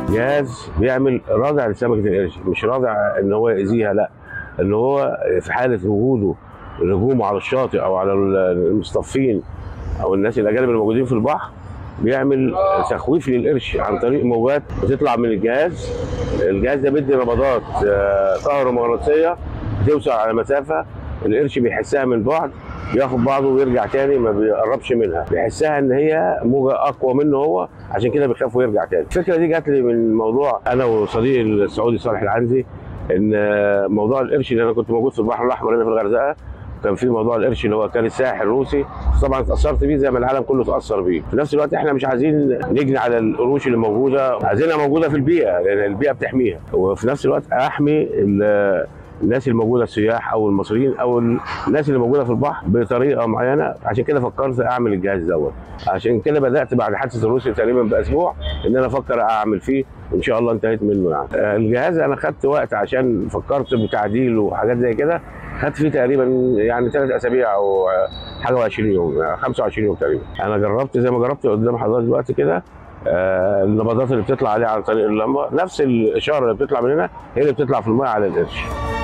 جهاز بيعمل رادع لسمكه القرش مش رادع ان هو يأذيها لا ان هو في حاله وجوده نجوم على الشاطئ او على المصطفين او الناس الاجانب الموجودين في البحر بيعمل تخويف للقرش عن طريق موجات بتطلع من الجهاز الجهاز ده بيدي نبضات آه، كهرومغناطيسيه بتوصل على مسافه القرش بيحسها من بعد بياخد بعضه ويرجع تاني ما بيقربش منها بيحسها ان هي موجه اقوى منه هو عشان كده بيخاف ويرجع تاني الفكره دي جات لي من موضوع انا وصديقي السعودي صالح العنزي ان آه، موضوع القرش اللي انا كنت موجود في البحر الاحمر هنا في الغردقه كان في موضوع القرش اللي هو كان الساحل الروسي طبعا اتاثرت بيه زي ما العالم كله اتاثر بيه في نفس الوقت احنا مش عايزين نجني على القروش اللي موجوده عايزينها موجوده في البيئه لان البيئه بتحميها وفي نفس الوقت احمي ال- الناس اللي موجوده السياح او المصريين او الناس اللي موجوده في البحر بطريقه معينه عشان كده فكرت اعمل الجهاز دوت عشان كده بدات بعد حادثه الروسي تقريبا باسبوع ان انا افكر اعمل فيه وان شاء الله انتهيت منه يعني آه، الجهاز انا خدت وقت عشان فكرت بتعديل وحاجات زي كده خدت فيه تقريبا يعني ثلاث اسابيع او آه، حاجه و20 يوم يعني 25 يوم تقريبا انا جربت زي ما جربت قدام حضرتك دلوقتي كده آه، النبضات اللي بتطلع عليه عن طريق اللمبه نفس الاشاره اللي بتطلع من هنا هي اللي بتطلع في الماء على القرش